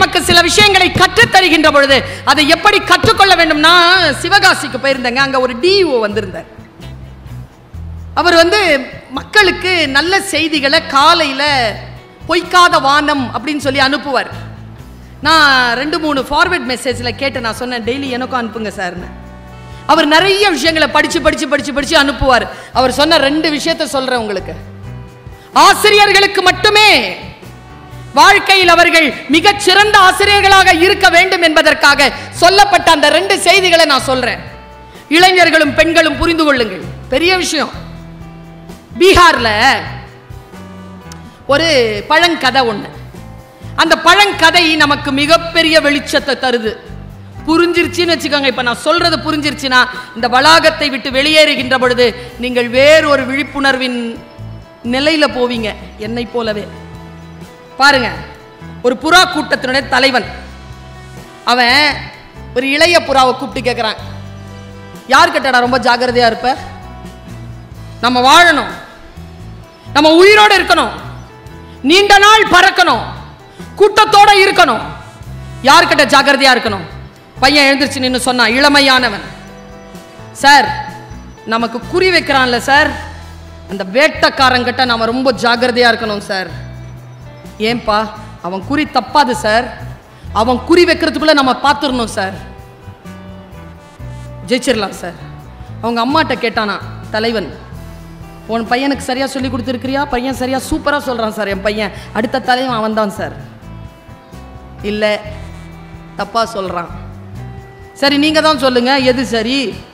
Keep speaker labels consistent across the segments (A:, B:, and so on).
A: நமக்கு சில விஷயங்களை கற்றுத் தருகின்ற பொழுது அதை எப்படி கற்றுக்கொள்ள வேண்டும்னா சிவகாசிக்கு போயிருந்தேங்க அங்க ஒரு டிஓ வந்திருந்தார் அவர் வந்து மக்களுக்கு நல்ல செய்திகளை காலையில பொய்க்காத வானம் அப்படின்னு சொல்லி அனுப்புவார் நான் ரெண்டு மூணு ஃபார்வர்ட் மெசேஜில் கேட்டு நான் சொன்னேன் டெய்லி எனக்கும் அனுப்புங்க சார்னு அவர் நிறைய விஷயங்களை படிச்சு படிச்சு படிச்சு படிச்சு அனுப்புவார் அவர் சொன்ன ரெண்டு விஷயத்த சொல்றேன் உங்களுக்கு ஆசிரியர்களுக்கு மட்டுமே வாழ்க்கையில் அவர்கள் மிகச் சிறந்த ஆசிரியர்களாக இருக்க வேண்டும் என்பதற்காக சொல்லப்பட்ட அந்த ரெண்டு செய்திகளை நான் சொல்றேன் இளைஞர்களும் பெண்களும் புரிந்து கொள்ளுங்கள் பெரிய விஷயம் பீகார்ல ஒரு பழங்கதை ஒண்ணு அந்த பழங்கதை நமக்கு மிகப்பெரிய வெளிச்சத்தை தருது புரிஞ்சிருச்சுன்னு வச்சுக்கோங்க இப்ப நான் சொல்றது புரிஞ்சிருச்சுன்னா இந்த வளாகத்தை விட்டு வெளியேறுகின்ற பொழுது நீங்கள் வேறொரு விழிப்புணர்வின் நிலையில போவீங்க என்னை போலவே பாருங்க ஒரு புறா கூட்டத்தினுடைய தலைவன் அவன் ஒரு இளைய புறாவை கூப்பிட்டு கேட்குறான் யார் கிட்டடா ரொம்ப ஜாக்கிரதையா இருப்ப நம்ம வாழணும் நம்ம உயிரோட இருக்கணும் நீண்ட நாள் பறக்கணும் கூட்டத்தோட இருக்கணும் யார்கிட்ட ஜாக்கிரதையா இருக்கணும் பையன் எழுந்திருச்சு நின்னு சொன்னான் இளமையானவன் சார் நமக்கு குறி வைக்கிறான்ல சார் அந்த வேட்டக்காரங்கிட்ட நாம ரொம்ப ஜாக்கிரதையா இருக்கணும் சார் ஏன்பா அவன் குறி தப்பாது சார் அவன் குறி வைக்கிறதுக்குள்ள நம்ம பார்த்துடணும் சார் ஜெயிச்சிடலாம் சார் அவங்க அம்மாட்ட கேட்டானா தலைவன் உன் பையனுக்கு சரியா சொல்லி கொடுத்துருக்கிறியா பையன் சரியா சூப்பரா சொல்றான் சார் என் பையன் அடுத்த தலைவன் அவன் தான் சார் இல்ல தப்பா சொல்றான் சரி நீங்க தான் சொல்லுங்க எது சரி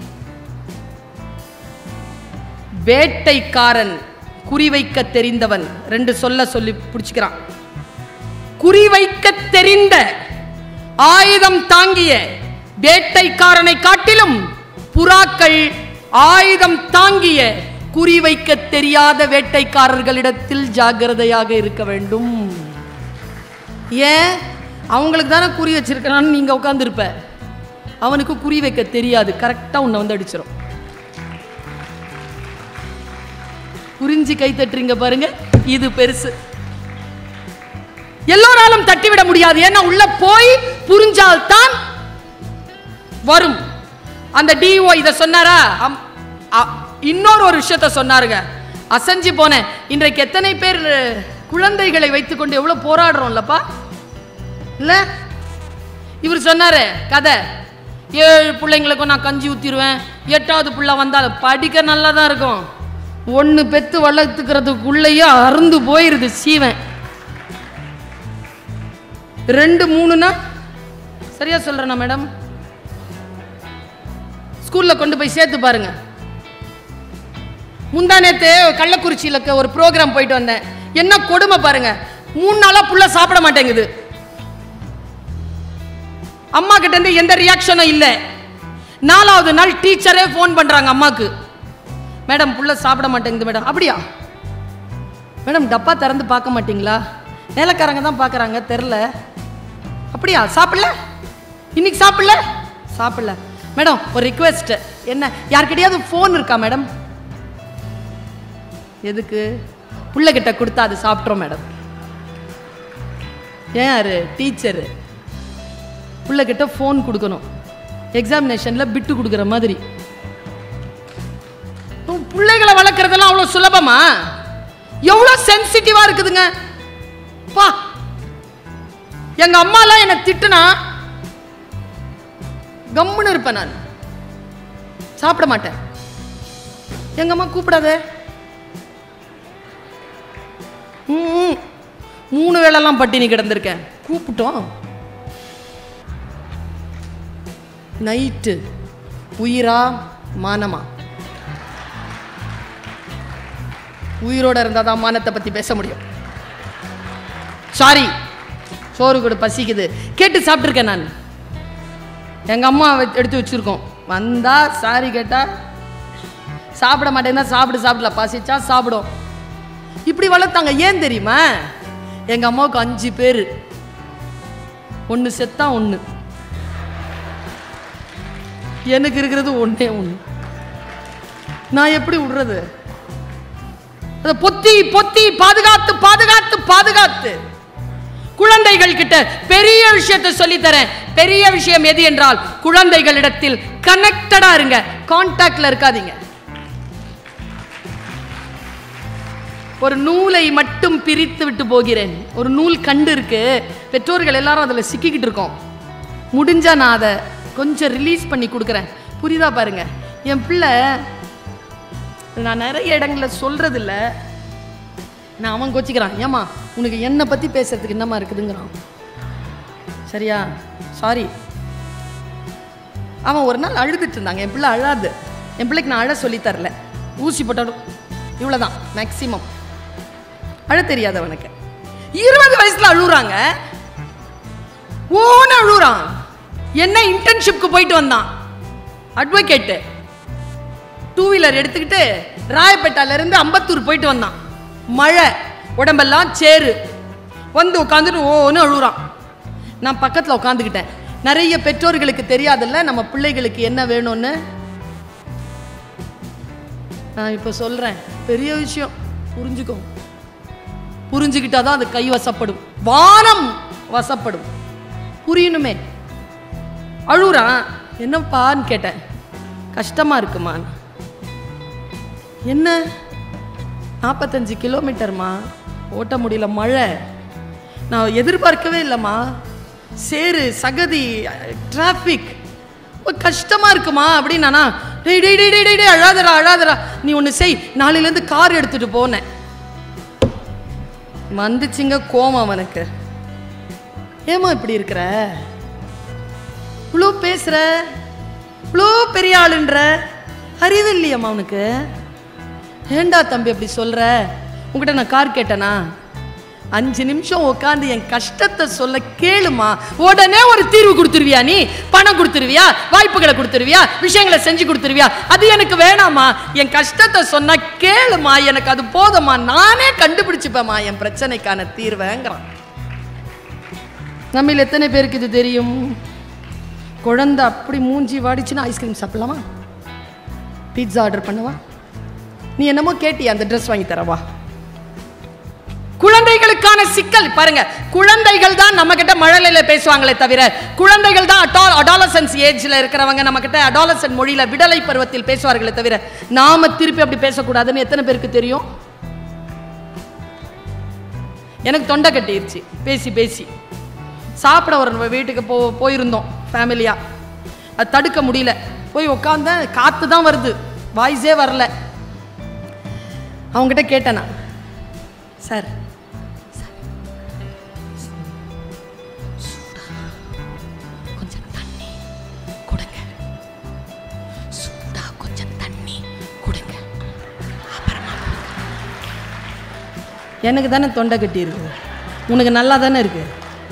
A: வேட்டைக்காரன் குறிவைக்க தெரிந்தவன் ரெண்டு சொல்ல சொல்லி பிடிச்சுக்கிறான் குறிவைக்க தெரிந்த ஆயுதம் தாங்கிய வேட்டைக்காரனை காட்டிலும் புறாக்கள் ஆயுதம் தாங்கிய குறிவைக்க தெரியாத வேட்டைக்காரர்களிடத்தில் ஜாக்கிரதையாக இருக்க வேண்டும் ஏன் அவங்களுக்கு தானே குறி வச்சிருக்கிறான்னு நீங்க உட்காந்துருப்ப அவனுக்கு குறி வைக்க தெரியாது கரெக்டா உன்னை வந்து அடிச்சிடும் புரிஞ்சு கை தட்டுறீங்க பாருங்க இது பெருசு எல்லோராலும் தட்டிவிட முடியாது ஏன்னா உள்ள போய் புரிஞ்சால்தான் வரும் அந்த டிஓ இத சொன்னாரா அம்- அ- இன்னொரு ஒரு விஷயத்த சொன்னாருங்க அசஞ்சு போனேன் இன்றைக்கு எத்தனை பேர் குழந்தைகளை வைத்துக்கொண்டு எவ்வளவு போராடுறோம்லப்பா இல்ல இவர் சொன்னாரு கதை ஏழு பிள்ளைங்களுக்கும் நான் கஞ்சி ஊத்திடுவேன் எட்டாவது புள்ள வந்தாலும் படிக்க நல்லா தான் இருக்கும் ஒன்று பெத்து வளர்த்துக்கிறதுக்குள்ளேயே அருந்து போயிருது சீவன் ரெண்டு மூணுனா சரியா சொல்றேனா மேடம் ஸ்கூல்ல கொண்டு போய் சேர்த்து பாருங்க முந்தா நேத்து கள்ளக்குறிச்சியில இருக்க ஒரு ப்ரோக்ராம் போயிட்டு வந்தேன் என்ன கொடுமை பாருங்க மூணு நாளா புள்ள சாப்பிட மாட்டேங்குது அம்மா கிட்ட இருந்து எந்த ரியாக்ஷனும் இல்லை நாலாவது நாள் டீச்சரே ஃபோன் பண்றாங்க அம்மாக்கு மேடம் புள்ள சாப்பிட மாட்டேங்குது மேடம் அப்படியா மேடம் டப்பா திறந்து பார்க்க மாட்டீங்களா வேலைக்காரங்க தான் பார்க்குறாங்க தெரில அப்படியா சாப்பிடல இன்னைக்கு சாப்பிடல சாப்பிடல மேடம் ஒரு ரிக்வெஸ்ட் என்ன யார்கிட்டயாவது ஃபோன் இருக்கா மேடம் எதுக்கு புள்ளைகிட்ட கொடுத்தா அது சாப்பிட்றோம் மேடம் ஏன் யாரு டீச்சரு புள்ளைகிட்ட ஃபோன் கொடுக்கணும் எக்ஸாமினேஷனில் பிட்டு கொடுக்குற மாதிரி உன் பிள்ளைகளை வளர்க்குறதெல்லாம் அவ்வளோ சுலபமா எவ்வளோ சென்சிட்டிவாக இருக்குதுங்க பா எங்க அம்மாலாம் என்னை திட்டுனா கம்முன்னு இருப்பேன் நான் சாப்பிட மாட்டேன் எங்க அம்மா கூப்பிடாத ம், மூணு வேளைலாம் பட்டினி கிடந்திருக்கேன் கூப்பிட்டோம் நைட்டு உயிரா மானமா உயிரோட இருந்தால் தான் மானத்தை பற்றி பேச முடியும் சாரி சோறு கூட பசிக்குது கேட்டு சாப்பிட்ருக்கேன் நான் எங்கள் அம்மா வெ- எடுத்து வச்சுருக்கோம் வந்தா சாரி கேட்டா சாப்பிட மாட்டேன்னா சாப்பிடு சாப்பிடல பசிச்சா சாப்பிடும் இப்படி வளர்த்தாங்க ஏன் தெரியுமா எங்கள் அம்மாவுக்கு அஞ்சு பேர் ஒன்று செத்தா ஒன்று எனக்கு இருக்கிறது ஒன்றே ஒன்று நான் எப்படி விடுறது அதை பொத்தி பொத்தி பாதுகாத்து பாதுகாத்து பாதுகாத்து குழந்தைகள் கிட்ட பெரிய விஷயத்தை சொல்லி தரேன் பெரிய விஷயம் எது என்றால் குழந்தைகளிடத்தில் கனெக்டடா இருங்க கான்டாக்ட்ல இருக்காதீங்க ஒரு நூலை மட்டும் பிரித்து விட்டு போகிறேன் ஒரு நூல் கண்டு இருக்கு பெற்றோர்கள் எல்லாரும் அதில் சிக்கிக்கிட்டு இருக்கோம் முடிஞ்சா நான் அதை கொஞ்சம் ரிலீஸ் பண்ணி கொடுக்குறேன் புரியுதா பாருங்க என் பிள்ளை நான் நிறைய இடங்கள்ல சொல்றது இல்ல நான் அவன் கோச்சிக்கிறான் ஏமா உனக்கு என்னை பத்தி பேசுறதுக்கு என்னமா இருக்குதுங்கிறான் சரியா சாரி அவன் ஒரு நாள் அழுதுட்டு இருந்தாங்க என் பிள்ளை அழாது என் பிள்ளைக்கு நான் அழ சொல்லி தரல ஊசி போட்டாலும் இவ்வளவுதான் மேக்சிமம் அழ தெரியாது அவனுக்கு இருபது வயசுல அழுகுறாங்க ஓன அழுகுறான் என்ன இன்டர்ன்ஷிப்க்கு போயிட்டு வந்தான் அட்வொகேட்டு டூ வீலர் எடுத்துக்கிட்டு ராயப்பேட்டால இருந்து அம்பத்தூர் போயிட்டு வந்தான் மழை உடம்பெல்லாம் சேரு வந்து உட்காந்துட்டு ஓன்னு அழுகுறான் நான் பக்கத்தில் உட்காந்துக்கிட்டேன் நிறைய பெற்றோர்களுக்கு தெரியாதுல்ல நம்ம பிள்ளைகளுக்கு என்ன வேணும்னு நான் இப்போ சொல்கிறேன் பெரிய விஷயம் புரிஞ்சுக்கோ புரிஞ்சுக்கிட்டாதான் அது கை வசப்படும் வானம் வசப்படும் புரியணுமே அழுகுறான் என்னப்பான்னு கேட்டேன் கஷ்டமா இருக்குமா என்ன நாற்பத்தஞ்சு கிலோமீட்டர்மா ஓட்ட முடியல மழை நான் எதிர்பார்க்கவே இல்லைம்மா சேரு சகதி டிராஃபிக் கஷ்டமா இருக்குமா அப்படின்னு நானா டேய் டேய் டேய் டேய் டேய் டேய் அழாதடா அழாதடா நீ ஒன்று செய் நாளையிலேருந்து கார் எடுத்துட்டு போனேன் வந்துச்சுங்க கோவம் அவனுக்கு ஏமா இப்படி இருக்கிற இவ்வளோ பேசுற இவ்வளோ பெரிய ஆளுன்ற அறிவு இல்லையம்மா அவனுக்கு ஏண்டா தம்பி அப்படி சொல்ற உங்ககிட்ட நான் கார் கேட்டேனா அஞ்சு நிமிஷம் உட்காந்து என் கஷ்டத்தை சொல்ல கேளுமா உடனே ஒரு தீர்வு கொடுத்துருவியா நீ பணம் கொடுத்துருவியா வாய்ப்புகளை கொடுத்துருவியா விஷயங்களை செஞ்சு கொடுத்துருவியா அது எனக்கு வேணாமா என் கஷ்டத்தை சொன்னா கேளுமா எனக்கு அது போதுமா நானே கண்டுபிடிச்சுப்பேம்மா என் பிரச்சனைக்கான தீர்வைங்கிறான் நம்மில் எத்தனை பேருக்கு இது தெரியும் குழந்தை அப்படி மூஞ்சி வாடிச்சுன்னா ஐஸ்கிரீம் சாப்பிடலாமா பீட்சா ஆர்டர் பண்ணவா நீ என்னமோ கேட்டியா அந்த ட்ரெஸ் வாங்கி தரவா குழந்தைகளுக்கான சிக்கல் பாருங்க குழந்தைகள் தான் நம்ம கிட்ட மழலையில பேசுவாங்களே தவிர குழந்தைகள் தான் அடாலசன்ஸ் ஏஜ்ல இருக்கிறவங்க நம்ம கிட்ட அடாலசன் மொழியில விடலை பருவத்தில் பேசுவார்களே தவிர நாம திருப்பி அப்படி பேசக்கூடாதுன்னு எத்தனை பேருக்கு தெரியும் எனக்கு தொண்டை கட்டிருச்சு பேசி பேசி சாப்பிட ஒரு வீட்டுக்கு போ போயிருந்தோம் ஃபேமிலியாக அது தடுக்க முடியல போய் உட்காந்தேன் காற்று தான் வருது வாய்ஸே வரல அவங்ககிட்ட கேட்டேன் நான் சார் சார், சூடா கொஞ்சம் தண்ணி கொடுங்க சூடா கொஞ்சம் தண்ணி கொடுங்க அப்புறமா எனக்கு தானே தொண்டை கட்டி இருக்குது உனக்கு நல்லா தானே இருக்கு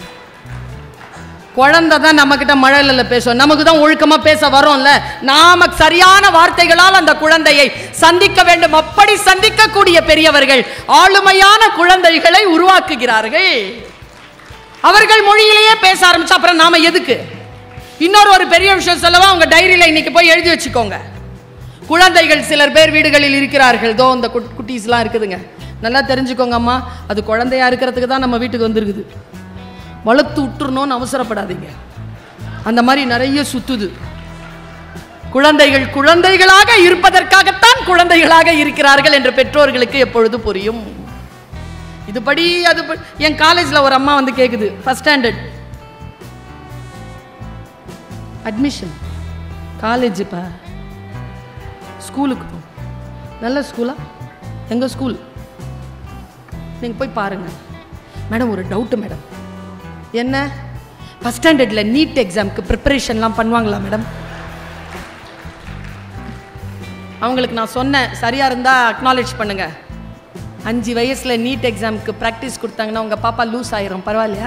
A: குழந்தை தான் நம்மக்கிட்ட மழலைல பேசும் நமக்கு தான் ஒழுக்கமா பேச வரோம்ல நாம சரியான வார்த்தைகளால் அந்த குழந்தையை சந்திக்க வேண்டும் அப்படி சந்திக்கக்கூடிய பெரியவர்கள் ஆளுமையான குழந்தைகளை உருவாக்குகிறார்கள் அவர்கள் மொழியிலேயே பேச ஆரம்பிச்சா அப்புறம் நாம எதுக்கு இன்னொரு ஒரு பெரிய விஷயம் சொல்லவா உங்க டைரியில இன்னைக்கு போய் எழுதி வச்சுக்கோங்க குழந்தைகள் சிலர் பேர் வீடுகளில் இருக்கிறார்கள் தோ இந்த குட்- குட்டீஸ்லாம் இருக்குதுங்க நல்லா தெரிஞ்சுக்கோங்க அம்மா அது குழந்தையா இருக்கிறதுக்கு தான் நம்ம வீட்டுக்கு வந்திருக்குது வளர்த்து விட்டுறணும்னு அவசரப்படாதீங்க அந்த மாதிரி நிறைய சுத்துது குழந்தைகள் குழந்தைகளாக இருப்பதற்காகத்தான் குழந்தைகளாக இருக்கிறார்கள் என்று பெற்றோர்களுக்கு எப்பொழுது புரியும் இதுபடி அது ப- என் காலேஜில் ஒரு அம்மா வந்து கேட்குது ஃபர்ஸ்ட் ஸ்டாண்டர்ட் அட்மிஷன் காலேஜுப்பா ஸ்கூலுக்கு போ நல்ல ஸ்கூலா எங்கள் ஸ்கூல் நீங்கள் போய் பாருங்கள் மேடம் ஒரு டவுட்டு மேடம் என்ன ஃபஸ்ட் ஸ்டாண்டர்டில் நீட் எக்ஸாமுக்கு ப்ரிப்பரேஷன்லாம் பண்ணுவாங்களா மேடம் அவங்களுக்கு நான் சொன்னேன் சரியாக இருந்தால் அக்னாலேஜ் பண்ணுங்க அஞ்சு வயசில் நீட் எக்ஸாமுக்கு ப்ராக்டிஸ் கொடுத்தாங்கன்னா உங்கள் பாப்பா லூஸ் ஆயிரும் பரவாயில்லையா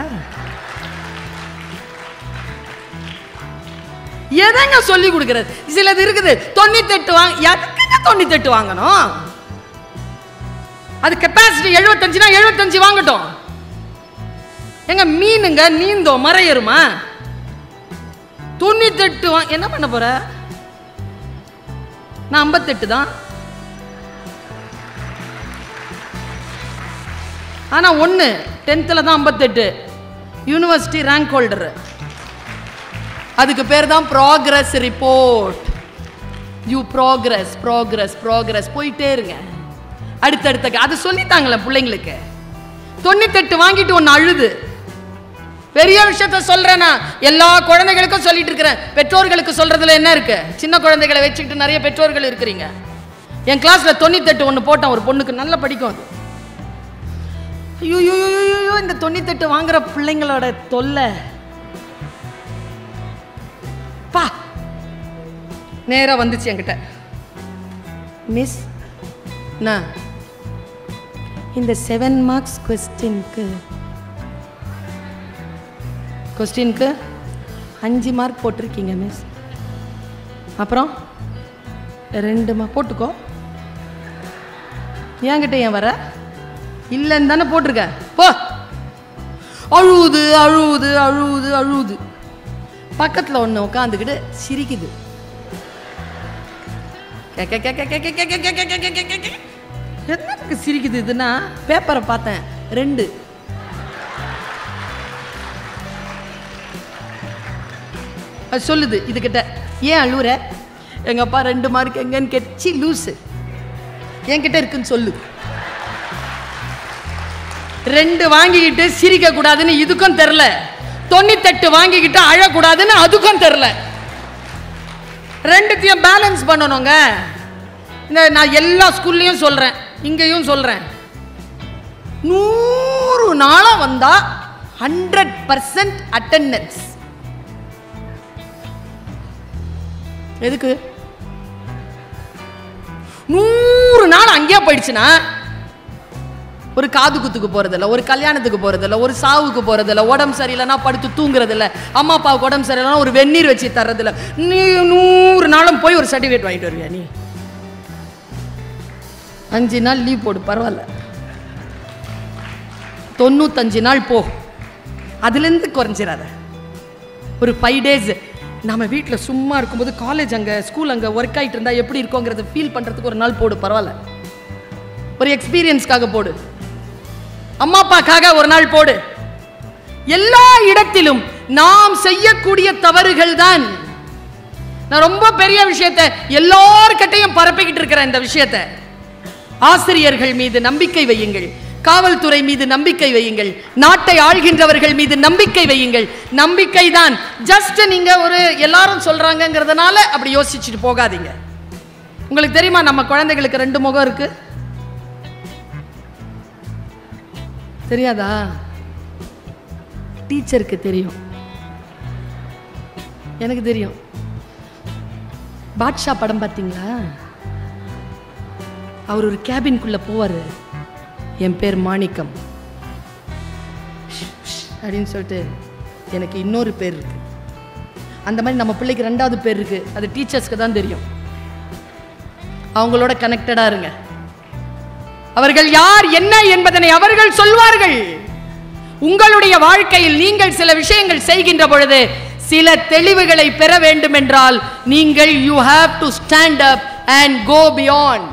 A: எதங்க சொல்லி கொடுக்கறது சிலது இருக்குது தொண்ணூத்தெட்டு வாங்க எதுக்குங்க தொண்ணூத்தெட்டு வாங்கணும் அது கெப்பாசிட்டி எழுபத்தஞ்சுனா எழுபத்தஞ்சு வாங்கட்டும் எங்க மீனுங்க நீந்தோம் மறையருமா தொண்ணூத்தெட்டு வா என்ன பண்ண போற நான் ஐம்பத்தெட்டு தான் ஆனா ஒன்று டென்த்தில் தான் ஐம்பத்தெட்டு யூனிவர்சிட்டி ரேங்க் ஹோல்டர் அதுக்கு பேர் தான் progress report you progress progress progress போயிட்டே இருங்க அடுத்தடுத்த அது சொல்லித்தாங்களே பிள்ளைங்களுக்கு தொண்ணூத்தெட்டு வாங்கிட்டு ஒன்று அழுது பெரிய விஷயத்த சொல்றேனா எல்லா குழந்தைகளுக்கும் சொல்லிட்டு இருக்கிறேன் பெற்றோர்களுக்கு சொல்றதுல என்ன இருக்கு சின்ன குழந்தைகளை வச்சுக்கிட்டு நிறைய பெற்றோர்கள் இருக்கிறீங்க என் கிளாஸ்ல தொண்ணூத்தெட்டு ஒன்று போட்டேன் ஒரு பொண்ணுக்கு நல்லா படிக்கும் அது ஐயோ ஐயோ, ஐயோ, ஐயோ, ஐயோ, இந்த தொண்ணூத்தெட்டு வாங்குற பிள்ளைங்களோட தொல்லை பா நேரா வந்துச்சு என்கிட்ட மிஸ் நான் இந்த செவன் மார்க்ஸ் கொஸ்டின்க்கு கொஸ்டின்க்கு அஞ்சு மார்க் போட்டிருக்கீங்க மிஸ் அப்புறம் ரெண்டு மா போட்டுக்கோ என்கிட்ட ஏன் வர இல்லைன்னு தானே போட்டிருக்க போ அழுவுது அழுவுது அழுவுது அழுவுது பக்கத்தில் ஒன்று உட்காந்துக்கிட்டு சிரிக்குது கே- கே- கே- கே- கே- கே- கே- கே- கே- கே- கே- கே- கே- கே. என்னத்துக்கு சிரிக்குது இதுன்னா பேப்பரை பார்த்தேன் ரெண்டு அது சொல்லுது இதுகிட்ட ஏன் அழுவுற எங்க அப்பா ரெண்டு மார்க் எங்கன்னு கெச்சி லூசு என்கிட்ட இருக்குன்னு சொல்லு ரெண்டு வாங்கிக்கிட்டு சிரிக்க கூடாதுன்னு இதுக்கும் தெரில தொண்ணூத்தெட்டு வாங்கிக்கிட்டு அழக்கூடாதுன்னு அதுக்கும் தெரில ரெண்டுத்தையும் பேலன்ஸ் பண்ணணுங்க இந்த நான் எல்லா ஸ்கூல்லையும் சொல்றேன் இங்கேயும் சொல்றேன் நூறு நாளா வந்தா ஹண்ட்ரட் பர்சன்ட் அட்டெண்டன்ஸ் எதுக்கு நூறு நாள் அங்கேயே போயிடுச்சுன்னா ஒரு காது குத்துக்கு போறதில்ல ஒரு கல்யாணத்துக்கு போறதில்ல ஒரு சாவுக்கு போறதில்ல உடம்பு சரியில்லைன்னா படுத்து தூங்குறதில்ல அம்மா அப்பாவுக்கு உடம்பு சரியில்லைன்னா ஒரு வெந்நீர் வச்சு தர்றதில்ல நீ நூறு நாளும் போய் ஒரு சர்டிஃபிகேட் வாங்கிட்டு வருவியா நீ அஞ்சு நாள் லீவ் போடு பரவாயில்ல தொண்ணூத்தஞ்சு நாள் போ அதுலேருந்து குறைஞ்சிடாத ஒரு ஃபைவ் டேஸ் நம்ம வீட்டில் சும்மா இருக்கும்போது காலேஜ் அங்கே ஸ்கூல் அங்கே ஒர்க் ஆகிட்டு இருந்தால் எப்படி இருக்கோங்கிறத ஃபீல் பண்ணுறதுக்கு ஒரு நாள் போடு பரவாயில்ல ஒரு எக்ஸ்பீரியன்ஸ்க்காக போடு அம்மா அப்பாக்காக ஒரு நாள் போடு எல்லா இடத்திலும் நாம் செய்யக்கூடிய தவறுகள் தான் நான் ரொம்ப பெரிய விஷயத்தை எல்லார்கிட்டையும் பரப்பிக்கிட்டு இருக்கிறேன் இந்த விஷயத்தை ஆசிரியர்கள் மீது நம்பிக்கை வையுங்கள் காவல்துறை மீது நம்பிக்கை வையுங்கள் நாட்டை ஆள்கின்றவர்கள் மீது நம்பிக்கை வையுங்கள் நம்பிக்கை தான் ஜஸ்ட் நீங்க ஒரு எல்லாரும் சொல்றாங்கங்கிறதுனால அப்படி யோசிச்சுட்டு போகாதீங்க உங்களுக்கு தெரியுமா நம்ம குழந்தைகளுக்கு ரெண்டு முகம் இருக்கு தெரியாதா டீச்சருக்கு தெரியும் எனக்கு தெரியும் பாட்ஷா படம் பார்த்தீங்களா அவர் ஒரு கேபின்குள்ள போவார் என் பேர் மாணிக்கம் அப்படின்னு சொல்லிட்டு எனக்கு இன்னொரு பேர் இருக்கு அந்த மாதிரி நம்ம பிள்ளைக்கு ரெண்டாவது பேர் இருக்கு அது டீச்சர்ஸ்க்கு தான் தெரியும் அவங்களோட கனெக்டடா இருங்க அவர்கள் யார் என்ன என்பதனை அவர்கள் சொல்வார்கள் உங்களுடைய வாழ்க்கையில் நீங்கள் சில விஷயங்கள் செய்கின்ற பொழுது சில தெளிவுகளை பெற வேண்டும் என்றால் நீங்கள் you have to stand up and go beyond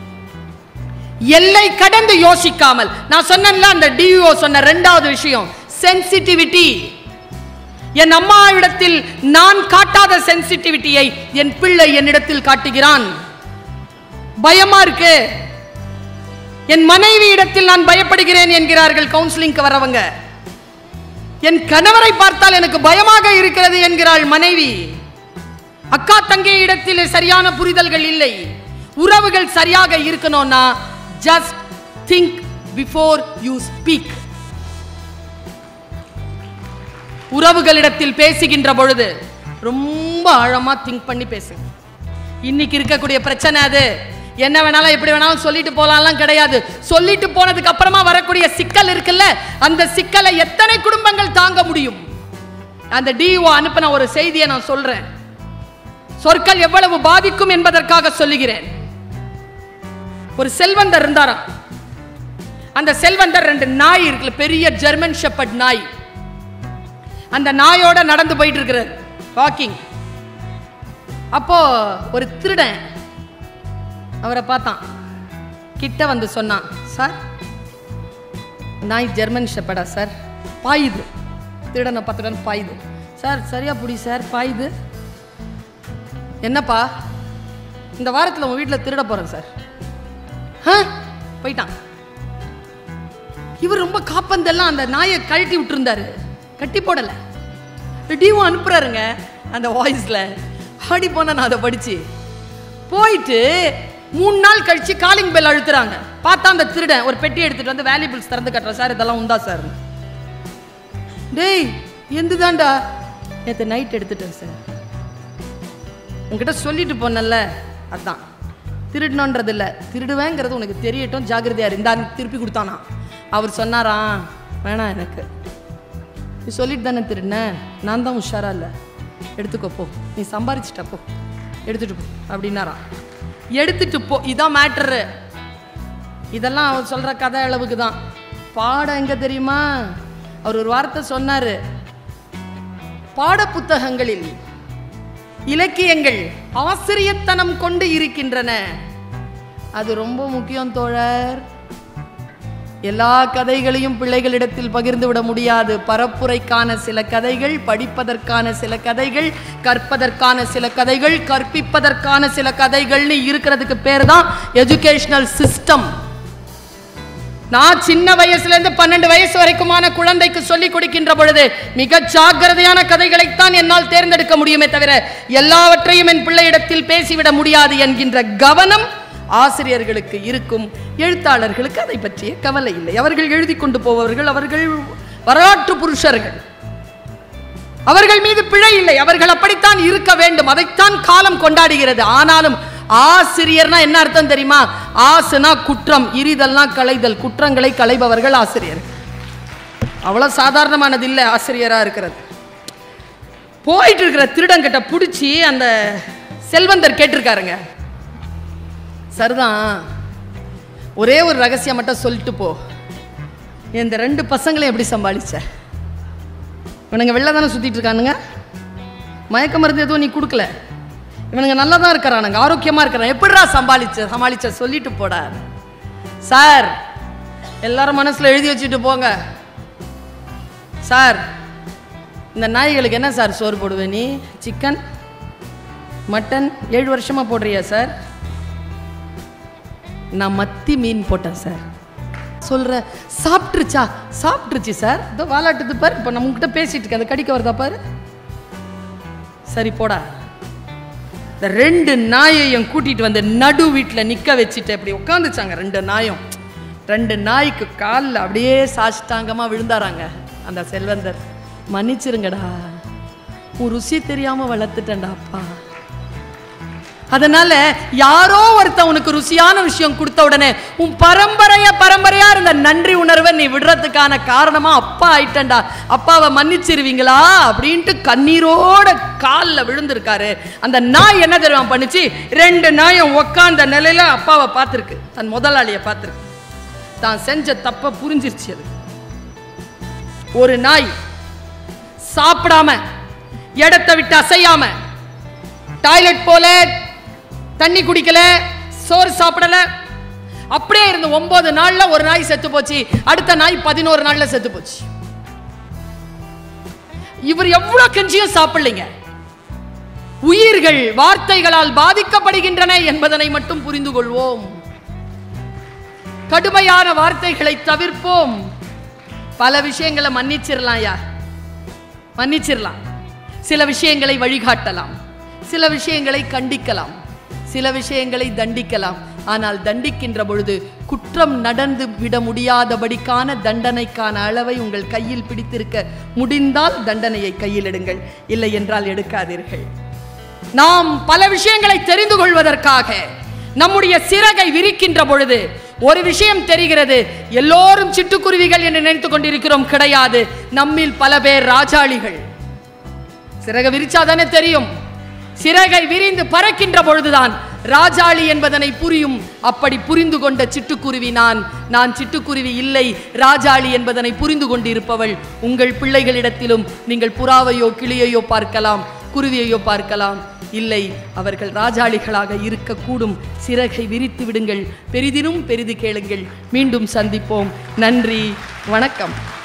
A: எல்லை கடந்து யோசிக்காமல் நான் சொன்னேன்ல அந்த டிஓ சொன்ன ரெண்டாவது விஷயம் சென்சிட்டிவிட்டி என் அம்மாவிடத்தில் நான் காட்டாத சென்சிட்டிவிட்டியை என் பிள்ளை என்னிடத்தில் காட்டுகிறான் பயமா இருக்கு என் மனைவி இடத்தில் நான் பயப்படுகிறேன் என்கிறார்கள் கவுன்சிலிங்க்கு வரவங்க என் கணவரை பார்த்தால் எனக்கு பயமாக இருக்கிறது என்கிறாள் மனைவி அக்கா தங்கை இடத்தில் சரியான புரிதல்கள் இல்லை உறவுகள் சரியாக இருக்கணும்னா just think before you speak உறவுகளிடத்தில் பேசுகின்ற பொழுது ரொம்ப ஆழமா திங்க் பண்ணி பேசுங்க இன்னைக்கு இருக்கக்கூடிய பிரச்சனை அது என்ன வேணாலும் எப்படி வேணாலும் சொல்லிட்டு போலாம்லாம் கிடையாது சொல்லிட்டு போனதுக்கு அப்புறமா வரக்கூடிய சிக்கல் இருக்குல்ல அந்த சிக்கலை எத்தனை குடும்பங்கள் தாங்க முடியும் அந்த டிஓ அனுப்பின ஒரு செய்தியை நான் சொல்றேன் சொற்கள் எவ்வளவு பாதிக்கும் என்பதற்காக சொல்லுகிறேன் ஒரு செல்வந்தர் இருந்தாராம் அந்த செல்வந்தர் ரெண்டு நாய் இருக்குல்ல பெரிய ஜெர்மன் ஷெப்பர்ட் நாய் அந்த நாயோட நடந்து போயிட்டு இருக்கிறார் வாக்கிங் அப்போ ஒரு திருடன் அவரை பார்த்தான் கிட்ட வந்து சொன்னான் சார் நாய் ஜெர்மன் ஷெப்பர்டா சார் பாயுது திருடனை பார்த்துட்டு பாயுது சார் சரியா புடி சார் பாயுது என்னப்பா இந்த வாரத்தில் உங்கள் வீட்டில் திருட போகிறேன் சார் ஆ போயிட்டான் இவர் ரொம்ப காப்பந்தெல்லாம் அந்த நாயை கழட்டி விட்டுருந்தாரு கட்டி போடலை டிவும் அனுப்புறாருங்க அந்த வாய்ஸில் ஆடி போன நான் அதை படிச்சு போயிட்டு மூணு நாள் கழிச்சு காலிங் பெல் அழுத்துறாங்க பார்த்தா அந்த திருடன் ஒரு பெட்டி எடுத்துட்டு வந்து வேல்யூபிள்ஸ் திறந்து கட்டுறேன் சார் இதெல்லாம் உண்டா சார் டேய் எந்துதான்டா நேற்று நைட் எடுத்துட்டேன் சார் உங்ககிட்ட சொல்லிட்டு போனல அதான் திருடணுன்றது இல்லை திருடுவேங்கிறது உனக்கு தெரியட்டும் ஜாக்கிரதையா இருந்தா திருப்பி கொடுத்தானா அவர் சொன்னாராம் வேணாம் எனக்கு நீ சொல்லிட்டு தானே திருடின நான் தான் உஷாரா இல்லை எடுத்துக்கோ போ நீ சம்பாரிச்சிட்ட போ எடுத்துட்டு போ அப்படின்னாராம் எடுத்துட்டு போ இதான் மேட்ரு இதெல்லாம் அவர் சொல்ற கதை அளவுக்கு தான் பாடம் எங்க தெரியுமா அவர் ஒரு வார்த்தை சொன்னாரு பாட புத்தகங்களில் இலக்கியங்கள் ஆசிரியத்தனம் கொண்டு இருக்கின்றன அது ரொம்ப முக்கியம் தோழர் எல்லா கதைகளையும் பிள்ளைகளிடத்தில் பகிர்ந்து விட முடியாது பரப்புரைக்கான சில கதைகள் படிப்பதற்கான சில கதைகள் கற்பதற்கான சில கதைகள் கற்பிப்பதற்கான சில கதைகள்னு இருக்கிறதுக்கு பேர் தான் எஜுகேஷனல் சிஸ்டம் நான் சின்ன வயசுல இருந்து பன்னெண்டு வயசு வரைக்குமான குழந்தைக்கு சொல்லிக் கொடுக்கின்ற பொழுது மிக ஜாக்கிரதையான கதைகளைத்தான் என்னால் தேர்ந்தெடுக்க முடியுமே தவிர எல்லாவற்றையும் என் பிள்ளையிடத்தில் பேசிவிட முடியாது என்கின்ற கவனம் ஆசிரியர்களுக்கு இருக்கும் எழுத்தாளர்களுக்கு அதை பற்றிய கவலை இல்லை அவர்கள் எழுதி கொண்டு போபவர்கள் அவர்கள் வரலாற்று புருஷர்கள் அவர்கள் மீது பிழை இல்லை அவர்கள் அப்படித்தான் இருக்க வேண்டும் அதைத்தான் காலம் கொண்டாடுகிறது ஆனாலும் ஆசிரியர்னா என்ன அர்த்தம் தெரியுமா ஆசுனா குற்றம் இரிதல்னா களைதல் குற்றங்களை களைபவர்கள் ஆசிரியர் அவ்வளவு சாதாரணமானது இல்லை ஆசிரியரா இருக்கிறது போயிட்டு இருக்கிற திருடங்கிட்ட பிடிச்சி அந்த செல்வந்தர் கேட்டிருக்காருங்க சரிதான் ஒரே ஒரு ரகசியம் மட்டும் சொல்லிட்டு போ இந்த ரெண்டு பசங்களையும் எப்படி சமாளிச்ச இவனுங்க வெளில தானே சுத்திட்டு இருக்கானுங்க மயக்க மருந்து எதுவும் நீ கொடுக்கல இவனுங்க நல்லா தான் இருக்கிறானுங்க ஆரோக்கியமா இருக்கிறான் எப்படிடா சமாளிச்ச சமாளிச்ச சொல்லிட்டு போடா சார் எல்லாரும் மனசுல எழுதி வச்சுட்டு போங்க சார் இந்த நாய்களுக்கு என்ன சார் சோறு போடுவே நீ சிக்கன் மட்டன் ஏழு வருஷமா போடுறியா சார் நான் மத்தி மீன் போட்டேன் சார் சொல்ற சாப்பிட்டுருச்சா சாப்பிட்டுருச்சு சார் இதோ வாலாட்டுது பாரு இப்போ நம்ம உங்ககிட்ட பேசிட்டு இருக்கேன் அந்த கடிக்க வருதா பாரு சரி போடா இந்த ரெண்டு நாயையும் கூட்டிட்டு வந்து நடு வீட்டில் நிக்க வச்சுட்டு அப்படி உட்காந்துச்சாங்க ரெண்டு நாயும் ரெண்டு நாய்க்கு காலில் அப்படியே சாஷ்டாங்கமா விழுந்தாராங்க அந்த செல்வந்தர் மன்னிச்சிருங்கடா உன் ருசி தெரியாம வளர்த்துட்டேன்டா அப்பா அதனால யாரோ ஒருத்தன் உனக்கு ருசியான விஷயம் கொடுத்த உடனே உன் பரம்பரைய பரம்பரையா இருந்த நன்றி உணர்வை நீ விடுறதுக்கான காரணமா அப்பா ஆயிட்டண்டா அப்பாவை மன்னிச்சிருவீங்களா அப்படின்ட்டு கண்ணீரோட காலில் விழுந்திருக்காரு அந்த நாய் என்ன தெரியுமா பண்ணுச்சு ரெண்டு நாயும் உக்காந்த நிலையில அப்பாவை பார்த்துருக்கு தன் முதலாளியை பார்த்துருக்கு தான் செஞ்ச தப்ப புரிஞ்சிருச்சு அது ஒரு நாய் சாப்பிடாம இடத்தை விட்டு அசையாம டாய்லெட் போல தண்ணி குடிக்கல சோறு சாப்பிடல அப்படியே இருந்து ஒன்பது நாள்ல ஒரு நாய் செத்து போச்சு அடுத்த நாய் பதினோரு நாள்ல செத்து போச்சு இவர் எவ்வளவு கெஞ்சியும் சாப்பிடலைங்க உயிர்கள் வார்த்தைகளால் பாதிக்கப்படுகின்றன என்பதனை மட்டும் புரிந்து கொள்வோம் கடுமையான வார்த்தைகளை தவிர்ப்போம் பல விஷயங்களை மன்னிச்சிடலாம் யா மன்னிச்சிடலாம் சில விஷயங்களை வழிகாட்டலாம் சில விஷயங்களை கண்டிக்கலாம் சில விஷயங்களை தண்டிக்கலாம் ஆனால் தண்டிக்கின்ற பொழுது குற்றம் நடந்து விட முடியாதபடிக்கான தண்டனைக்கான அளவை உங்கள் கையில் பிடித்திருக்க முடிந்தால் தண்டனையை கையில் எடுங்கள் இல்லை என்றால் எடுக்காதீர்கள் நாம் பல விஷயங்களை தெரிந்து கொள்வதற்காக நம்முடைய சிறகை விரிக்கின்ற பொழுது ஒரு விஷயம் தெரிகிறது எல்லோரும் சிட்டுக்குருவிகள் என்று நினைத்துக் கொண்டிருக்கிறோம் கிடையாது நம்மில் பல பேர் ராஜாளிகள் சிறகை விரிச்சாதானே தெரியும் சிறகை விரிந்து பறக்கின்ற பொழுதுதான் ராஜாளி என்பதனை புரியும் அப்படி புரிந்து கொண்ட சிட்டுக்குருவி நான் நான் சிட்டுக்குருவி இல்லை ராஜாளி என்பதனை புரிந்து கொண்டிருப்பவள் உங்கள் பிள்ளைகளிடத்திலும் நீங்கள் புறாவையோ கிளியையோ பார்க்கலாம் குருவியையோ பார்க்கலாம் இல்லை அவர்கள் ராஜாளிகளாக இருக்கக்கூடும் சிறகை விரித்து விடுங்கள் பெரிதினும் பெரிது கேளுங்கள் மீண்டும் சந்திப்போம் நன்றி வணக்கம்